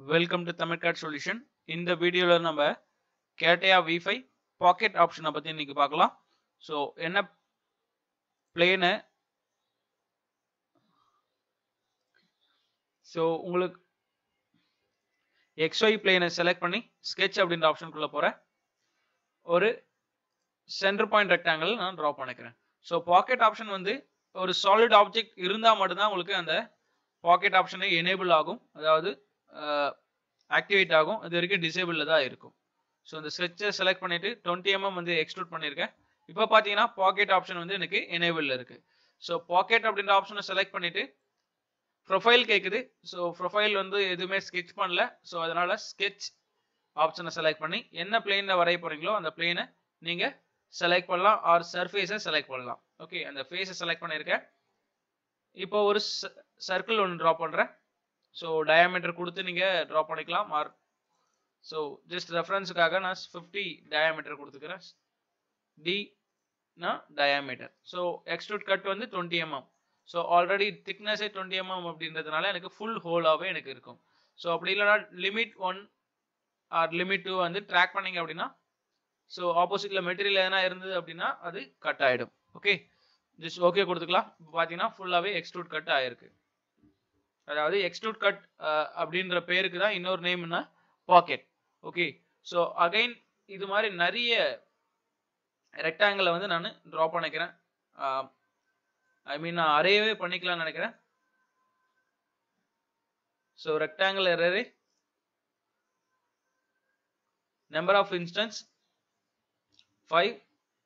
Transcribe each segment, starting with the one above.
welcome to தமிழ்கார்ட் solution இந்த வீடியோவில் நம்ம கேட்டையா வி ஃபைவ் பாக்கெட் ஆப்ஷனை பற்றி இன்னைக்கு பார்க்கலாம் ஸோ என்ன பிளேனு ஸோ உங்களுக்கு எக்ஸ்ஒய் பிளேனை செலக்ட் பண்ணி ஸ்கெட்ச் அப்படின்ற ஆப்ஷனுக்குள்ளே போகிறேன் ஒரு சென்டர் பாயிண்ட் ரெக்டாங்கிள் நான் ட்ரா பண்ணிக்கிறேன் ஸோ பாக்கெட் ஆப்ஷன் வந்து ஒரு சாலிட் ஆப்ஜெக்ட் இருந்தால் மட்டும்தான் உங்களுக்கு அந்த பாக்கெட் ஆப்ஷனே எனேபிள் ஆகும் அதாவது ஆக்டிவேட் ஆகும் இது வரைக்கும் டிசேபிளில் தான் இருக்கும் ஸோ இந்த ஸ்கெட்சை செலக்ட் பண்ணிட்டு டுவெண்ட்டி எம்எம் வந்து எக்ஸ்ட்ரூட் பண்ணியிருக்கேன் இப்போ பார்த்தீங்கன்னா பாக்கெட் ஆப்ஷன் வந்து எனக்கு எனேபிளில் இருக்கு ஸோ பாக்கெட் அப்படின்ற ஆப்ஷனை செலக்ட் பண்ணிட்டு ப்ரொஃபைல் கேட்குது ஸோ ப்ரொஃபைல் வந்து எதுவுமே ஸ்கெட்ச் பண்ணல ஸோ அதனால ஸ்கெட்ச் ஆப்ஷனை செலக்ட் பண்ணி என்ன பிளேனில் வரைய போறீங்களோ அந்த பிளேனை நீங்கள் செலக்ட் பண்ணலாம் ஆர் சர்ஃபேஸை செலக்ட் பண்ணலாம் ஓகே அந்த ஃபேஸை செலக்ட் பண்ணியிருக்கேன் இப்போ ஒரு சர்க்கிள் ஒன்று ட்ரா பண்ணுறேன் ஸோ டயாமீட்டர் கொடுத்து நீங்கள் ட்ரா பண்ணிக்கலாம் ஆர் ஸோ ஜஸ்ட் ரெஃபரன்ஸுக்காக நான் ஃபிஃப்டி டயாமீட்டர் கொடுத்துக்கிறேன் டினா டயாமீட்டர் ஸோ எக்ஸ்ட்ரூட் கட் வந்து டுவெண்ட்டி எம்எம் ஸோ ஆல்ரெடி திக்னஸே டுவெண்ட்டி எம்எம் அப்படின்றதுனால எனக்கு ஃபுல் ஹோலாகவே எனக்கு இருக்கும் ஸோ அப்படி இல்லைனா limit one or limit two வந்து ட்ராக் பண்ணீங்க அப்படின்னா ஸோ ஆப்போசிட்டில் மெட்டீரியல் எதனா இருந்தது அப்படின்னா அது கட் ஆகிடும் ஓகே ஜஸ்ட் ஓகே கொடுத்துக்கலாம் பார்த்தீங்கன்னா ஃபுல்லாகவே எக்ஸ்ட்ரூட் கட் ஆயிருக்கு அதாவது எக்ஸ்ட்ரூட் கட் அப்படின்ற பேருக்கு தான் இன்னொரு நேம்னா பாக்கெட் ஓகே ஸோ அகைன் இது மாதிரி நிறைய ரெக்டாங்கிளை வந்து நான் ட்ரா பண்ணிக்கிறேன் ஐ மீன் நான் அரையவே பண்ணிக்கலாம்னு நினைக்கிறேன் ஸோ ரெக்டாங்கிள் எரரே number of instance five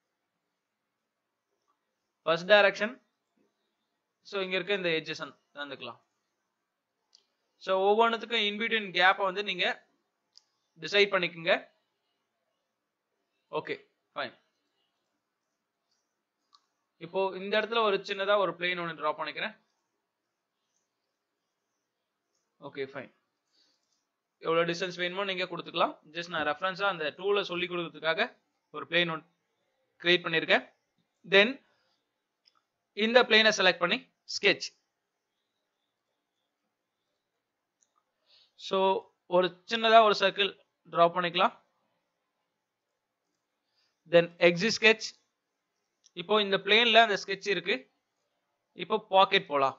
first direction so இங்கே இருக்க இந்த எட்ஜஸ் தந்துக்கலாம் ஸோ ஒவ்வொன்றுத்துக்கும் இன்பிட்வீன் கேப்பை வந்து நீங்கள் டிசைட் பண்ணிக்கோங்க ஓகே ஃபைன் இப்போ இந்த இடத்துல ஒரு சின்னதாக ஒரு பிளேன் ஒன்று ட்ரா பண்ணிக்கிறேன் ஓகே ஃபைன் எவ்வளோ டிஸ்டன்ஸ் வேணுமோ நீங்கள் கொடுத்துக்கலாம் ஜஸ்ட் நான் ரெஃபரன்ஸாக அந்த டூவில் சொல்லி கொடுக்கறதுக்காக ஒரு பிளேன் ஒன்று கிரியேட் பண்ணியிருக்கேன் தென் இந்த பிளேனை செலக்ட் பண்ணி ஸ்கெட்ச் ஸோ ஒரு சின்னதாக ஒரு சர்க்கிள் ட்ரா பண்ணிக்கலாம் தென் எக்ஸி ஸ்கெட்ச் இப்போ இந்த பிளேன்ல அந்த ஸ்கெட்ச் இருக்கு இப்போ பாக்கெட் போலாம்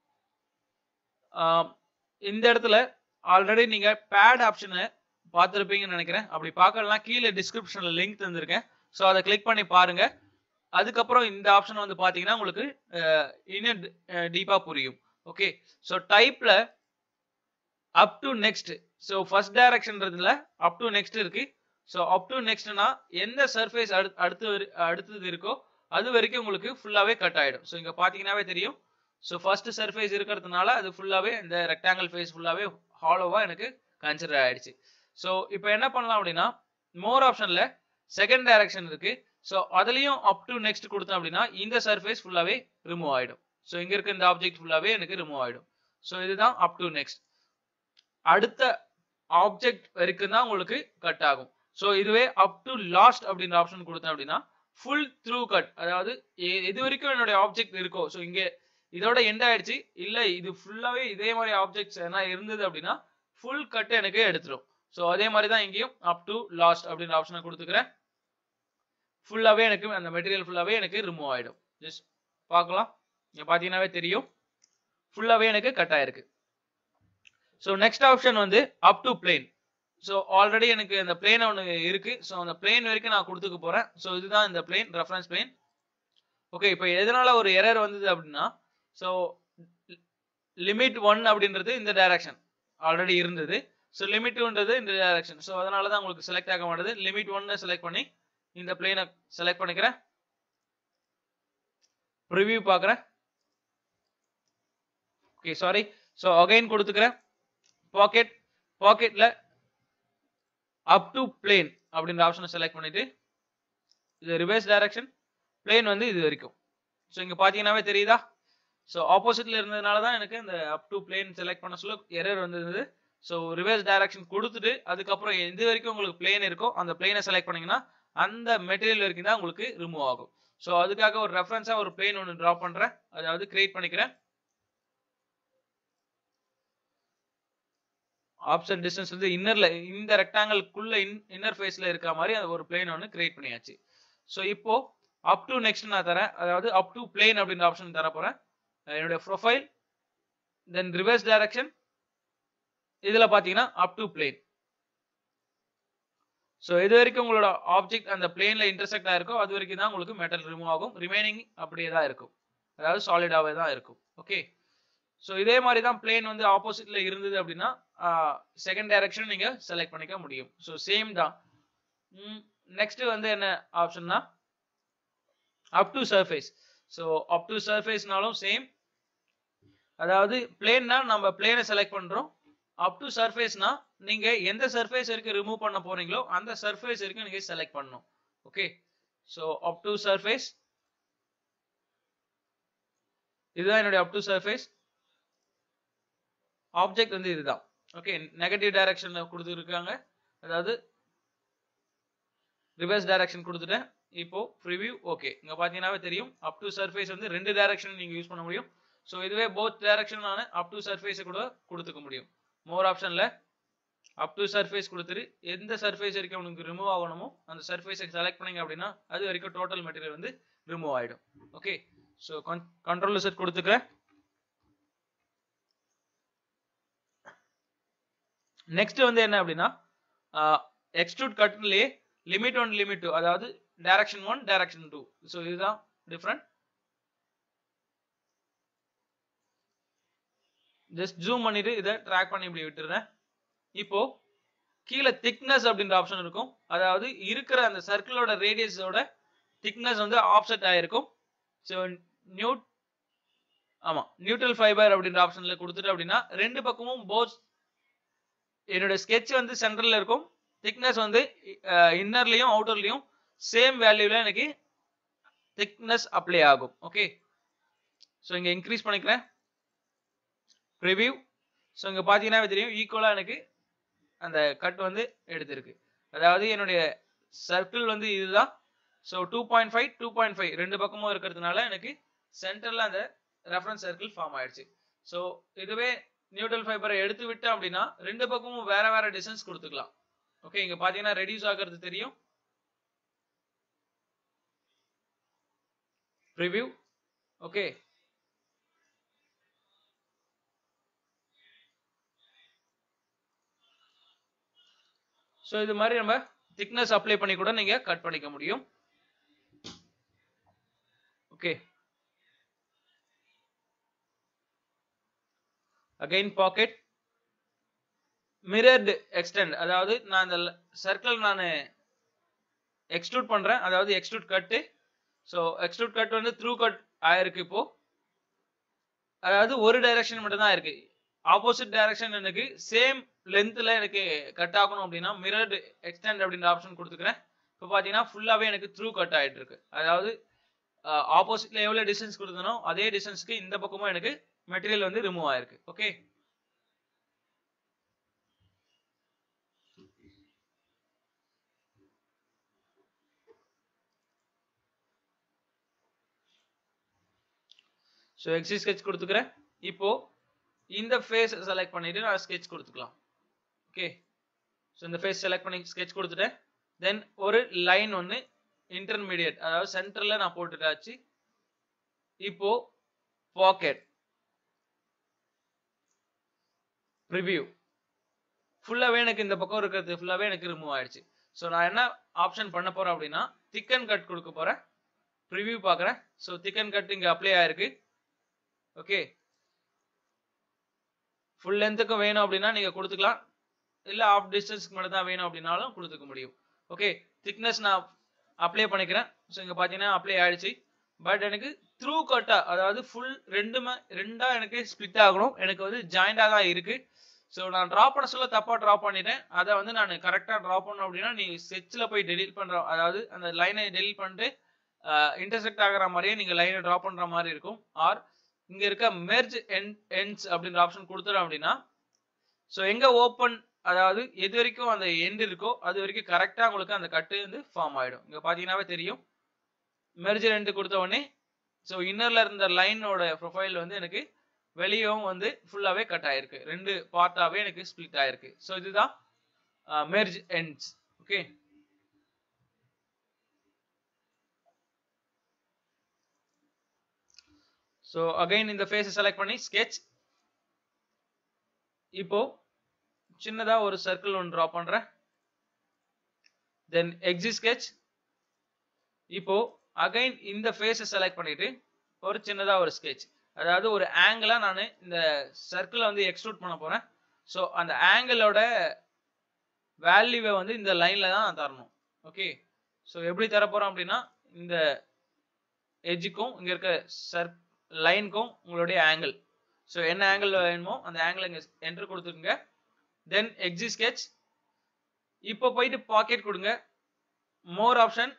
இந்த இடத்துல ஆல்ரெடி நீங்க பேட் ஆப்ஷனை பார்த்துருப்பீங்கன்னு நினைக்கிறேன் அப்படி பார்க்கலாம் கீழே டிஸ்கிரிப்ஷன்ல லிங்க் தந்திருக்கேன் ஸோ அதை கிளிக் பண்ணி பாருங்க அதுக்கப்புறம் இந்த ஆப்ஷன் வந்து பார்த்தீங்கன்னா உங்களுக்கு இன்னும் டீப்பாக புரியும் ஓகே ஸோ டைப்ல up to next so first டைரக்ஷன்றதுல அப் டு நெக்ஸ்ட் இருக்கு ஸோ அப் டு நெக்ஸ்ட்னா எந்த சர்ஃபேஸ் அடுத்து அடுத்தது இருக்கோ அது வரைக்கும் உங்களுக்கு ஃபுல்லாகவே கட் ஆகிடும் ஸோ இங்கே பார்த்தீங்கன்னாவே தெரியும் ஸோ ஃபர்ஸ்ட் சர்ஃபேஸ் இருக்கிறதுனால அது ஃபுல்லாகவே இந்த ரெக்டாங்கிள் ஃபேஸ் ஃபுல்லாகவே ஹாலோவாக எனக்கு கன்சிடர் ஆயிடுச்சு ஸோ இப்போ என்ன பண்ணலாம் அப்படின்னா மோர் ஆப்ஷனில் செகண்ட் டைரக்ஷன் இருக்கு ஸோ அதுலேயும் அப் டு நெக்ஸ்ட் கொடுத்தோம் அப்படின்னா இந்த சர்ஃபேஸ் ஃபுல்லாகவே ரிமூவ் ஆகிடும் ஸோ இங்கே இருக்க இந்த ஆப்ஜெக்ட் ஃபுல்லாகவே எனக்கு ரிமூவ் ஆகிடும் ஸோ இதுதான் அப் டு நெக்ஸ்ட் அடுத்த ஆப்ஜெக்ட் வரைக்கும் தான் உங்களுக்கு கட் ஆகும் ஸோ இதுவே அப் டு லாஸ்ட் அப்படின்ற ஆப்ஷன் கொடுத்தேன் அப்படின்னா ஃபுல் த்ரூ கட் அதாவது எது வரைக்கும் என்னுடைய ஆப்ஜெக்ட் இருக்கோ ஸோ இங்கே இதோட எண்ட் ஆயிடுச்சு இல்லை இது ஃபுல்லாகவே இதே மாதிரி ஆப்ஜெக்ட்ஸ் என்ன இருந்தது அப்படின்னா ஃபுல் கட் எனக்கு எடுத்துரும் ஸோ அதே மாதிரி தான் இங்கேயும் அப் டு லாஸ்ட் அப்படின்ற ஆப்ஷனை கொடுத்துக்கிறேன் ஃபுல்லாகவே எனக்கு அந்த மெட்டீரியல் ஃபுல்லாகவே எனக்கு ரிமூவ் ஆகிடும் ஜஸ்ட் பார்க்கலாம் இங்கே பார்த்தீங்கன்னாவே தெரியும் ஃபுல்லாகவே எனக்கு கட் ஆயிருக்கு ஸோ நெக்ஸ்ட் ஆப்ஷன் வந்து up to plane so already எனக்கு அந்த பிளேன் ஒன்று இருக்கு ஸோ அந்த பிளேன் வரைக்கும் நான் கொடுத்துக்க போறேன் ஸோ இதுதான் இந்த பிளேன் ரெஃபரன்ஸ் பிளேன் ஓகே இப்போ எதனால ஒரு எரர் வந்தது அப்படின்னா ஸோ லிமிட் ஒன் அப்படின்றது இந்த டைரக்ஷன் ஆல்ரெடி இருந்தது ஸோ லிமிட் டூன்றது இந்த டைரக்ஷன் ஸோ அதனால தான் உங்களுக்கு செலக்ட் ஆக மாட்டேது லிமிட் ஒன்னு செலக்ட் பண்ணி இந்த பிளேனை செலக்ட் பண்ணிக்கிறேன் ப்ரிவியூ பார்க்குறேன் ஓகே சாரி ஸோ அகைன் கொடுத்துக்கிறேன் பாக்கெட் பாக்கெட்ல அப் டு பிளேன் அப்படின்ற ஆப்ஷனை செலக்ட் பண்ணிட்டு இது ரிவர்ஸ் டைரக்ஷன் பிளேன் வந்து இது வரைக்கும் ஸோ இங்கே பார்த்தீங்கன்னாவே தெரியுதா ஸோ ஆப்போசிட்ல இருந்ததுனால தான் எனக்கு இந்த அப் டு பிளேன் செலக்ட் பண்ண சொல்ல எரர் வந்தது ஸோ ரிவர்ஸ் டைரக்ஷன் கொடுத்துட்டு அதுக்கப்புறம் எது வரைக்கும் உங்களுக்கு பிளேன் இருக்கோ அந்த பிளேனை செலக்ட் பண்ணீங்கன்னா அந்த மெட்டீரியல் வரைக்கும் தான் உங்களுக்கு ரிமூவ் ஆகும் ஸோ அதுக்காக ஒரு ரெஃபரன்ஸாக ஒரு பிளேன் ஒன்று ட்ரா பண்ணுறேன் அதாவது கிரியேட் பண்ணிக்கிறேன் ஆப்செட் டிஸ்டன்ஸ் வந்து இன்னர்ல இந்த ரெக்டாங்கிள்குள்ள இன்னர் ஃபேஸ்ல இருக்க மாதிரி அது ஒரு பிளேன் ஒன்று கிரியேட் பண்ணியாச்சு ஸோ இப்போ அப் டு நெக்ஸ்ட் நான் தரேன் அதாவது அப் டு பிளேன் அப்படின்ற ஆப்ஷன் தர போறேன் என்னுடைய ப்ரொஃபைல் தென் ரிவர்ஸ் டைரக்ஷன் இதுல பாத்தீங்கன்னா அப் டு பிளேன் ஸோ இது வரைக்கும் உங்களோட ஆப்ஜெக்ட் அந்த பிளேன்ல இன்டர்செக்ட் ஆயிருக்கோ அது வரைக்கும் தான் உங்களுக்கு மெட்டல் ரிமூவ் ஆகும் ரிமைனிங் அப்படியே தான் இருக்கும் அதாவது சாலிடாவே தான் இருக்கும் ஓகே ஸோ இதே மாதிரி தான் பிளேன் வந்து ஆப்போசிட்ல இருந்தது அப்படின்னா செகண்ட் டைரக்ஷன் நீங்க செலக்ட் பண்ணிக்க முடியும் ஸோ சேம் தான் நெக்ஸ்ட் வந்து என்ன ஆப்ஷன்னா up to surface so up to சர்ஃபேஸ்னாலும் சேம் அதாவது பிளேன்னா நம்ம பிளேனை செலக்ட் பண்றோம் அப் டு சர்ஃபேஸ்னா நீங்க எந்த சர்ஃபேஸ் வரைக்கும் ரிமூவ் பண்ண போறீங்களோ அந்த சர்ஃபேஸ் வரைக்கும் நீங்க செலக்ட் பண்ணணும் okay so up to surface இதுதான் என்னுடைய அப் டு சர்ஃபேஸ் ஆப்ஜெக்ட் வந்து இதுதான் ஓகே நெகட்டிவ் டைரக்ஷன்ல கொடுத்துருக்காங்க அதாவது ரிவர்ஸ் டைரக்ஷன் கொடுத்துட்டேன் இப்போ ப்ரிவியூ ஓகே இங்க பாத்தீங்கன்னாவே தெரியும் அப் டு சர்ஃபேஸ் வந்து ரெண்டு டைரக்ஷன் நீங்க யூஸ் பண்ண முடியும் ஸோ இதுவே போத் டைரக்ஷனான அப் டு சர்ஃபேஸ் கூட கொடுத்துக்க முடியும் மோர் ஆப்ஷன்ல அப் டு சர்ஃபேஸ் கொடுத்துட்டு எந்த சர்ஃபேஸ் வரைக்கும் உங்களுக்கு ரிமூவ் ஆகணுமோ அந்த சர்ஃபேஸை செலக்ட் பண்ணீங்க அப்படின்னா அது வரைக்கும் டோட்டல் மெட்டீரியல் வந்து ரிமூவ் ஆயிடும் ஓகே ஸோ கண்ட்ரோல் செட் கொடுத்துக்கிறேன் நெக்ஸ்ட் வந்து என்ன அப்படின்னா எக்ஸ்ட்ரூட் கட்லேயே லிமிட் ஒன் லிமிட் டூ அதாவது direction one direction two so இதுதான் டிஃப்ரெண்ட் ஜஸ்ட் ஜூம் பண்ணிட்டு இதை ட்ராக் பண்ணி இப்படி விட்டுறேன் இப்போ கீழே திக்னஸ் அப்படின்ற ஆப்ஷன் இருக்கும் அதாவது இருக்கிற அந்த சர்க்கிளோட ரேடியஸோட திக்னஸ் வந்து ஆப்செட் ஆயிருக்கும் ஸோ நியூட் ஆமா நியூட்ரல் ஃபைபர் அப்படின்ற ஆப்ஷன்ல கொடுத்துட்டு அப்படின்னா ரெண்டு பக்கமும் போத் என்னோட ஸ்கெட்ச் வந்து சென்டர்ல இருக்கும் திக்னஸ் வந்து இன்னர்லயும் அவுட்டர்லயும் சேம் வேல்யூல எனக்கு திக்னஸ் அப்ளை ஆகும் ஓகே ஸோ இங்க இன்க்ரீஸ் பண்ணிக்கிறேன் ரிவ்யூ ஸோ இங்க பாத்தீங்கன்னா தெரியும் ஈக்குவலா எனக்கு அந்த கட் வந்து எடுத்திருக்கு அதாவது என்னுடைய சர்க்கிள் வந்து இதுதான் so two point five two point five ரெண்டு பக்கமும் இருக்கிறதுனால எனக்கு சென்டர்ல அந்த ரெஃபரன்ஸ் சர்க்கிள் ஃபார்ம் ஆயிடுச்சு ஸோ இதுவே நியூட்ரல் ஃபைபரை எடுத்து விட்டேன் அப்படின்னா ரெண்டு பக்கமும் வேற வேற டிஸ்டன்ஸ் கொடுத்துக்கலாம் ஓகே இங்க பாத்தீங்கன்னா ரெடியூஸ் ஆகிறது தெரியும் ரிவ்யூ ஓகே ஸோ இது மாதிரி நம்ம திக்னஸ் அப்ளை பண்ணி கூட நீங்க கட் பண்ணிக்க முடியும் okay again pocket mirrored extend அதாவது நான் அந்த சர்க்கிள் நான் எக்ஸ்ட்ரூட் பண்றேன் அதாவது extrude cut so extrude cut வந்து த்ரூ கட் ஆயிருக்கு இப்போ அதாவது ஒரு டைரக்ஷன் மட்டும் தான் இருக்கு ஆப்போசிட் டைரக்ஷன் எனக்கு சேம் லென்த்ல எனக்கு கட் ஆகணும் அப்படின்னா மிரர்டு எக்ஸ்டெண்ட் அப்படின்ற ஆப்ஷன் கொடுத்துக்கிறேன் இப்போ பார்த்தீங்கன்னா ஃபுல்லாகவே எனக்கு த்ரூ கட் ஆயிட்டு இருக்கு அதாவது ஆப்போசிட்ல எவ்வளோ டிஸ்டன்ஸ் கொடுத்தனோ அதே டிஸ்டன்ஸ்க்கு இந்த பக்கமும் எனக்கு மெட்டீரியல் வந்து ரிமூவ் ஆயிருக்கு ஓகே ஸோ எக்ஸி ஸ்கெட்ச் கொடுத்துக்கிறேன் இப்போ இந்த ஃபேஸ் செலக்ட் பண்ணிட்டு நான் ஸ்கெட்ச் கொடுத்துக்கலாம் ஓகே ஸோ இந்த ஃபேஸ் செலக்ட் பண்ணி ஸ்கெட்ச் கொடுத்துட்டேன் தென் ஒரு லைன் ஒன்று இன்டர்மீடியட் அதாவது சென்டர்ல நான் போட்டுட்டாச்சு இப்போ பாக்கெட் ரிவ்யூ ஃபுல்லாகவே எனக்கு இந்த பக்கம் இருக்கிறது ஃபுல்லாகவே எனக்கு ரிமூவ் ஆயிடுச்சு ஸோ நான் என்ன ஆப்ஷன் பண்ண போறேன் அப்படின்னா திக்கன் கட் கொடுக்க போறேன் ரிவ்யூ பார்க்குறேன் ஸோ திக்கன் கட் இங்கே அப்ளை ஆயிருக்கு ஓகே ஃபுல் லென்த்துக்கும் வேணும் அப்படின்னா நீங்க கொடுத்துக்கலாம் இல்ல ஆஃப் டிஸ்டன்ஸ்க்கு மட்டும் தான் வேணும் அப்படின்னாலும் கொடுத்துக்க முடியும் ஓகே திக்னஸ் நான் அப்ளை பண்ணிக்கிறேன் ஸோ இங்க பாத்தீங்கன்னா அப்ளை ஆயிடுச்சு பட் எனக்கு த்ரூ கட்டா அதாவது ஃபுல் ரெண்டுமே ரெண்டா எனக்கு ஸ்பிளிட் ஆகணும் எனக்கு வந்து ஜாயிண்டா தான் இருக்கு ஸோ நான் ட்ரா பண்ண சொல்ல தப்பா ட்ரா பண்ணிட்டேன் அதை வந்து நான் கரெக்டா ட்ரா பண்ணணும் அப்படின்னா நீ ஸ்கெட்ச்ல போய் டெலீட் பண்ற அதாவது அந்த லைனை டெலீட் பண்ணிட்டு இன்டர்செக்ட் ஆகிற மாதிரியே நீங்க லைனை ட்ரா பண்ற மாதிரி இருக்கும் ஆர் இங்க இருக்க மெர்ஜ் எண்ட்ஸ் அப்படின்ற ஆப்ஷன் கொடுத்துறோம் அப்படின்னா ஸோ எங்க ஓப்பன் அதாவது எது வரைக்கும் அந்த எண்ட் இருக்கோ அது வரைக்கும் கரெக்டா உங்களுக்கு அந்த கட்டு வந்து ஃபார்ம் ஆயிடும் இங்க பாத்தீங்கன்னாவே தெரியும் மெர்ஜ் எண்ட் கொடுத்த உடனே ஸோ இன்னர்ல இருந்த லைனோட ப்ரொஃபைல் வந்து எனக்கு வெளியும் வந்து ஃபுல்லாவே கட் ஆயிருக்கு ரெண்டு பார்ட்டாவே எனக்கு ஸ்ப்ளிட் ஆயிருக்கு ஸோ இதுதான் merge ends okay so again இந்த ஃபேஸை செலக்ட் பண்ணி ஸ்கெட்ச் இப்போ சின்னதா ஒரு சர்க்கிள் ஒன்று ட்ரா பண்றேன் தென் எக்ஸி ஸ்கெட்ச் இப்போ அகைன் இந்த ஃபேஸை செலக்ட் பண்ணிட்டு ஒரு சின்னதா ஒரு ஸ்கெட்ச் அதாவது ஒரு ஆங்கிளா நான் இந்த சர்க்கிளை வந்து எக்ஸ்ட்ரூட் பண்ண போறேன் ஸோ அந்த ஆங்கிளோட வேல்யூவை வந்து இந்த லைன்ல தான் நான் தரணும் ஓகே ஸோ எப்படி தர போறோம் அப்படின்னா இந்த எஜ்ஜுக்கும் இங்க இருக்க சர் லைனுக்கும் உங்களுடைய ஆங்கிள் ஸோ என்ன ஆங்கிள் வேணுமோ அந்த ஆங்கிள் இங்க என்ட்ரு கொடுத்துருங்க தென் எக்ஸி ஸ்கெட்ச் இப்போ போயிட்டு பாக்கெட் கொடுங்க மோர் ஆப்ஷன்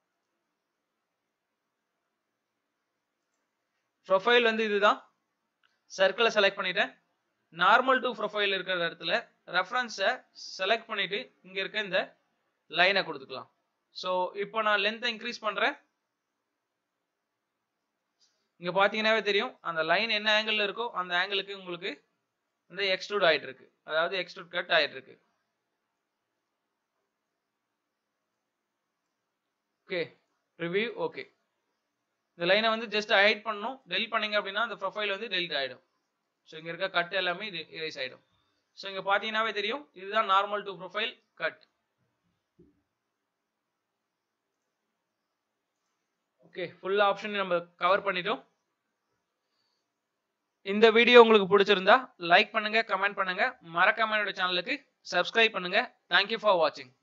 ப்ரொஃபைல் வந்து இதுதான் சர்க்கிளை செலக்ட் பண்ணிட்டேன் நார்மல் டு ப்ரொஃபைல் இருக்கிற இடத்துல ரெஃபரன்ஸை செலக்ட் பண்ணிட்டு இங்க இருக்க இந்த லைனை கொடுத்துக்கலாம் ஸோ இப்போ நான் லென்த்தை இன்க்ரீஸ் பண்றேன் இங்க பாத்தீங்கன்னாவே தெரியும் அந்த லைன் என்ன ஆங்கிள் இருக்கோ அந்த ஆங்கிளுக்கு உங்களுக்கு வந்து எக்ஸ்ட்ரூட் ஆயிட்டு இருக்கு அதாவது எக்ஸ்ட்ரூட் கட் ஆயிட்டு இருக்கு ஓகே ரிவ்யூ ஓகே இந்த லைனை வந்து ஜஸ்ட் ஹைட் பண்ணணும் டெலிட் பண்ணீங்க அப்படின்னா அந்த ப்ரொஃபைல் வந்து டெலிட் ஆயிடும் ஸோ இங்க இருக்க கட் எல்லாமே இரேஸ் ஆயிடும் ஸோ இங்க பாத்தீங்கன்னாவே தெரியும் இதுதான் normal to profile cut okay full option நம்ம கவர் பண்ணிட்டோம் இந்த வீடியோ உங்களுக்கு பிடிச்சிருந்தா லைக் பண்ணுங்க கமெண்ட் பண்ணுங்க மறக்காம என்னோட சேனலுக்கு சப்ஸ்கிரைப் பண்ணுங்க தேங்க்யூ ஃபார் வாட்சிங்